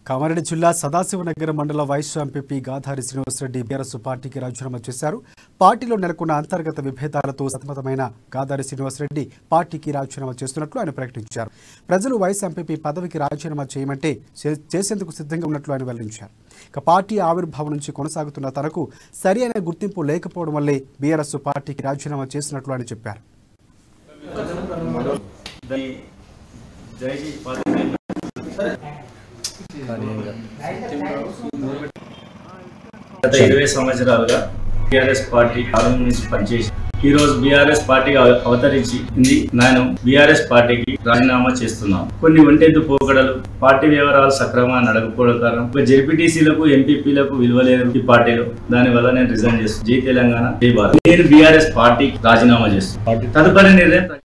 కామారెడ్డి జిల్లా సదాశివనగరం మండల vice MPP Gadhari Srinivasreddy BRS పార్టీకి రాజీనామా చేశారు పార్టీలో నెలకొన్న అంతర్గత విభేదాలతో సతమతమైన గాధారి శ్రీనివాసరెడ్డి పార్టీకి రాజీనామా చేస్తున్నట్లు ఆయన ప్రకటించారు ప్రజలు వైస్ ఎంపీపీ పదవికి రాజీనామా చేయమంటే చే- చేసేందుకు సిద్ధంగా ఉన్నట్లు ఆయన వెల్లడించారు ఇక పార్టీ ఆవిర్భావం నుంచి కొనసాగుతున్న తనకు సరి అయిన గుర్తింపు లేకపోవడం వల్లే బీఆర్ఎస్ పార్టీకి రాజీనామా చేసినట్లు ఆయన చెప్పారు దాన్ని జైజీ పార్టీ గత ఇరవై సంవత్సరాలుగా బీఆర్ఎస్ పార్టీ ప్రారంభం నుంచి పనిచేసి ఈ రోజు బీఆర్ఎస్ పార్టీ అవతరించి నేను బీఆర్ఎస్ పార్టీకి రాజీనామా చేస్తున్నాం కొన్ని ఒంటెద్దు పోకడలు పార్టీ వ్యవహారాలు సక్రమంగా నడకపోవడం కారణం ఒక జెడ్పీటీసీలకు ఎంపీపీలకు విలువ లేదు ఈ పార్టీలో దాని వల్ల నేను రిజైన్ చేస్తాను జై తెలంగాణ జై భారత్ నేను బీఆర్ఎస్ పార్టీకి రాజీనామా చేస్తాను తదుపరి నిర్ణయం